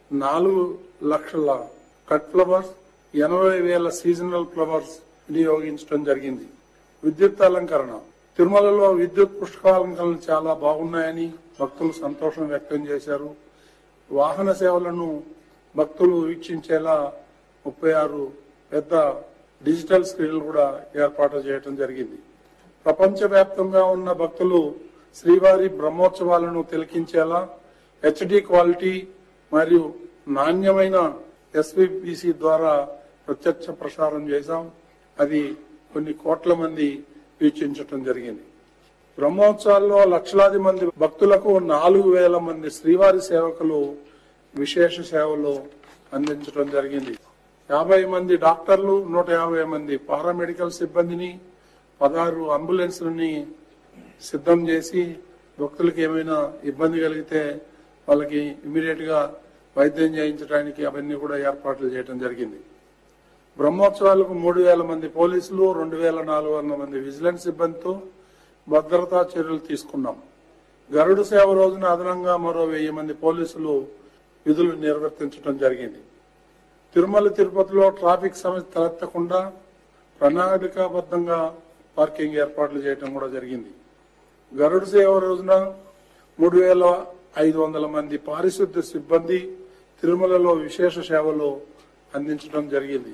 నాలుగు లక్షల cut flowers ఎనభై వేల సీజనల్ ఫ్లవర్స్ వినియోగించడం జరిగింది విద్యుత్ అలంకరణ తిరుమలలో విద్యుత్ పుష్పాలంకరణలు చాలా బాగున్నాయని భక్తులు సంతోషం వ్యక్తం చేశారు వాహన సేవలను భక్తులు వీక్షించేలా ముప్పై ఆరు పెద్ద డిజిటల్ స్క్రీన్లు కూడా ఏర్పాటు చేయడం జరిగింది ప్రపంచవ్యాప్తంగా ఉన్న భక్తులు శ్రీవారి బ్రహ్మోత్సవాలను తిలకించేలా హెచ్డి క్వాలిటీ మరియు నాణ్యమైన ఎస్విపిసి ద్వారా ప్రత్యక్ష ప్రసారం చేశాం అది కొన్ని కోట్ల మంది వీక్షించటం జరిగింది బ్రహ్మోత్సవాల్లో లక్షలాది మంది భక్తులకు నాలుగు వేల మంది శ్రీవారి సేవకులు విశేష సేవలు అందించడం జరిగింది యాభై మంది డాక్టర్లు నూట యాభై మంది పారామెడికల్ సిబ్బందిని పదహారు అంబులెన్స్లని సిద్ధం చేసి భక్తులకు ఏమైనా ఇబ్బంది కలిగితే వాళ్ళకి ఇమీడియట్ గా వైద్యం చేయించడానికి అవన్నీ కూడా ఏర్పాట్లు చేయడం జరిగింది బ్రహ్మోత్సవాలకు మూడు వేల మంది పోలీసులు రెండు వేల నాలుగు వందల మంది విజిలెన్స్ సిబ్బందితో భద్రతా చర్యలు తీసుకున్నాం గరుడు సేవ రోజున అదనంగా మరో వెయ్యి మంది పోలీసులు విధులు నిర్వర్తించడం జరిగింది తిరుమల తిరుపతిలో ట్రాఫిక్ సమస్య తలెత్తకుండా ప్రణాళికాబద్ధంగా పార్కింగ్ ఏర్పాట్లు చేయడం కూడా జరిగింది గరుడు సేవ రోజున మూడు వేల ఐదు వందల మంది పారిశుద్ధ్య సిబ్బంది తిరుమలలో విశేష సేవలు అందించడం జరిగింది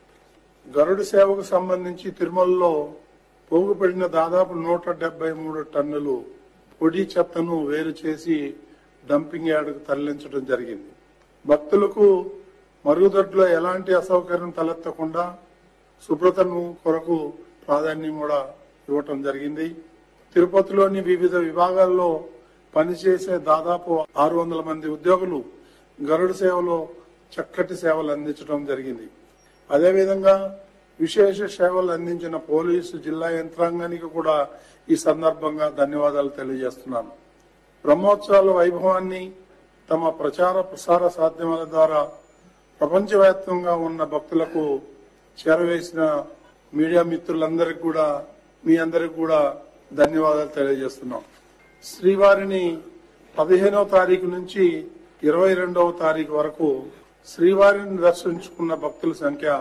గరుడు సేవకు సంబంధించి తిరుమలలో పోగుపడిన దాదాపు నూట డెబ్బై మూడు టన్నులు పొడి చెత్తను వేరు చేసి డంపింగ్ యార్డుకు తరలించడం జరిగింది భక్తులకు మరుగుదొడ్లో ఎలాంటి అసౌకర్యం తలెత్తకుండా శుభ్రతను కొరకు ప్రాధాన్యం కూడా ఇవ్వటం జరిగింది తిరుపతిలోని వివిధ విభాగాల్లో పనిచేసే దాదాపు ఆరు వందల మంది ఉద్యోగులు గరుడు సేవలో చక్కటి సేవలు అందించడం జరిగింది అదేవిధంగా విశేష సేవలు అందించిన పోలీసు జిల్లా యంత్రాంగానికి కూడా ఈ సందర్భంగా ధన్యవాదాలు తెలియజేస్తున్నాను బ్రహ్మోత్సవాల వైభవాన్ని తమ ప్రచార ప్రసార సాధ్యమాల ద్వారా ప్రపంచవ్యాప్తంగా ఉన్న భక్తులకు చేరవేసిన మీడియా మిత్రులందరికీ కూడా మీ అందరికి కూడా ధన్యవాదాలు తెలియజేస్తున్నాం శ్రీవారిని పదిహేనవ తారీఖు నుంచి ఇరవై రెండవ తారీఖు వరకు శ్రీవారిని దర్శించుకున్న భక్తుల సంఖ్య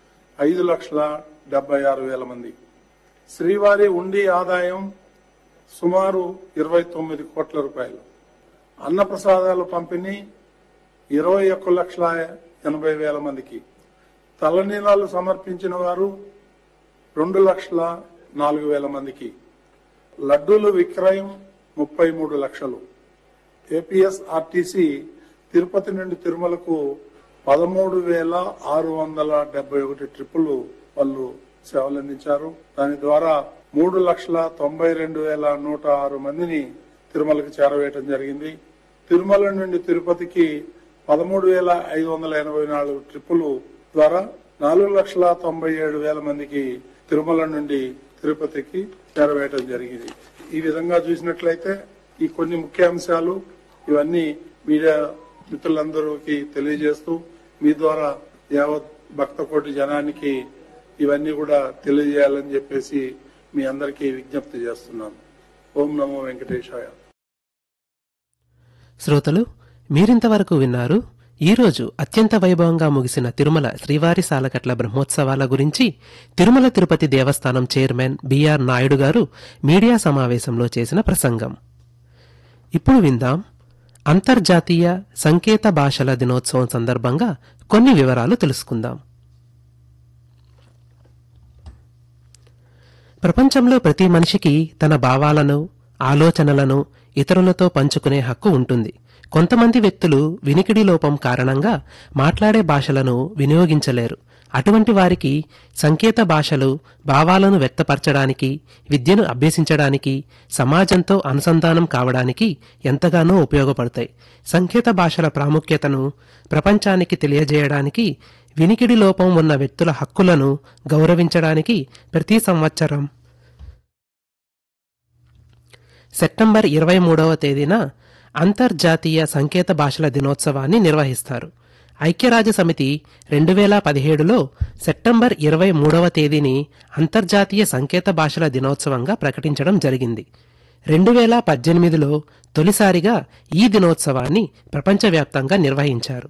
ఐదు లక్షల డెబ్బై ఆరు వేల మంది శ్రీవారి ఉండి ఆదాయం సుమారు ఇరవై తొమ్మిది కోట్ల రూపాయలు అన్నప్రసాదాలు పంపిణీ ఇరవై ఒక్క లక్షల ఎనభై వేల మందికి తలనీలాలు సమర్పించిన వారు రెండు లక్షల నాలుగు వేల మందికి లడ్డూలు విక్రయం ముప్పై మూడు లక్షలు ఏపీఎస్ ఆర్టీసీ తిరుపతి నుండి తిరుమలకు పదమూడు వేల ఆరు వందల డెబ్బై ఒకటి ట్రిప్పులు వాళ్ళు సేవలు అందించారు దాని ద్వారా మూడు లక్షల తొంభై రెండు వేల నూట ఆరు మందిని తిరుమలకు చేరవేయటం జరిగింది తిరుమల నుండి తిరుపతికి పదమూడు వేల ఐదు వందల ఎనభై నాలుగు ట్రిప్పులు ద్వారా నాలుగు లక్షల తొంభై ఏడు వేల మందికి తిరుమల నుండి తిరుపతికి చేరవేయటం జరిగింది ఈ విధంగా చూసినట్లయితే ఈ కొన్ని ముఖ్య అంశాలు ఇవన్నీ మీడియా మిత్రులందరికీ తెలియజేస్తూ మీ ద్వారా యావత్ భక్త కోటి జనానికి ఇవన్నీ కూడా తెలియజేయాలని చెప్పేసి మీ అందరికీ విజ్ఞప్తి చేస్తున్నాను ఓం నమో వెంకటేశాయ శ్రోతలు మీరింతవరకు విన్నారు ఈరోజు అత్యంత వైభవంగా ముగిసిన తిరుమల శ్రీవారి సాలకట్ల బ్రహ్మోత్సవాల గురించి తిరుమల తిరుపతి దేవస్థానం చైర్మన్ బిఆర్ నాయుడు గారు మీడియా సమావేశంలో చేసిన ప్రసంగం ఇప్పుడు విందాం అంతర్జాతీయ సంకేత భాషల దినోత్సవం సందర్భంగా కొన్ని వివరాలు తెలుసుకుందాం ప్రపంచంలో ప్రతి మనిషికి తన భావాలను ఆలోచనలను ఇతరులతో పంచుకునే హక్కు ఉంటుంది కొంతమంది వ్యక్తులు వినికిడి లోపం కారణంగా మాట్లాడే భాషలను వినియోగించలేరు అటువంటి వారికి సంకేత భాషలు భావాలను వ్యక్తపరచడానికి విద్యను అభ్యసించడానికి సమాజంతో అనుసంధానం కావడానికి ఎంతగానో ఉపయోగపడతాయి సంకేత భాషల ప్రాముఖ్యతను ప్రపంచానికి తెలియజేయడానికి వినికిడి లోపం ఉన్న వ్యక్తుల హక్కులను గౌరవించడానికి ప్రతి సంవత్సరం సెప్టెంబర్ ఇరవై మూడవ తేదీన అంతర్జాతీయ సంకేత భాషల దినోత్సవాన్ని నిర్వహిస్తారు ఐక్యరాజ్య సమితి రెండు వేల పదిహేడులో సెప్టెంబర్ ఇరవై మూడవ తేదీని అంతర్జాతీయ సంకేత భాషల దినోత్సవంగా ప్రకటించడం జరిగింది రెండు వేల పద్దెనిమిదిలో తొలిసారిగా ఈ దినోత్సవాన్ని ప్రపంచవ్యాప్తంగా నిర్వహించారు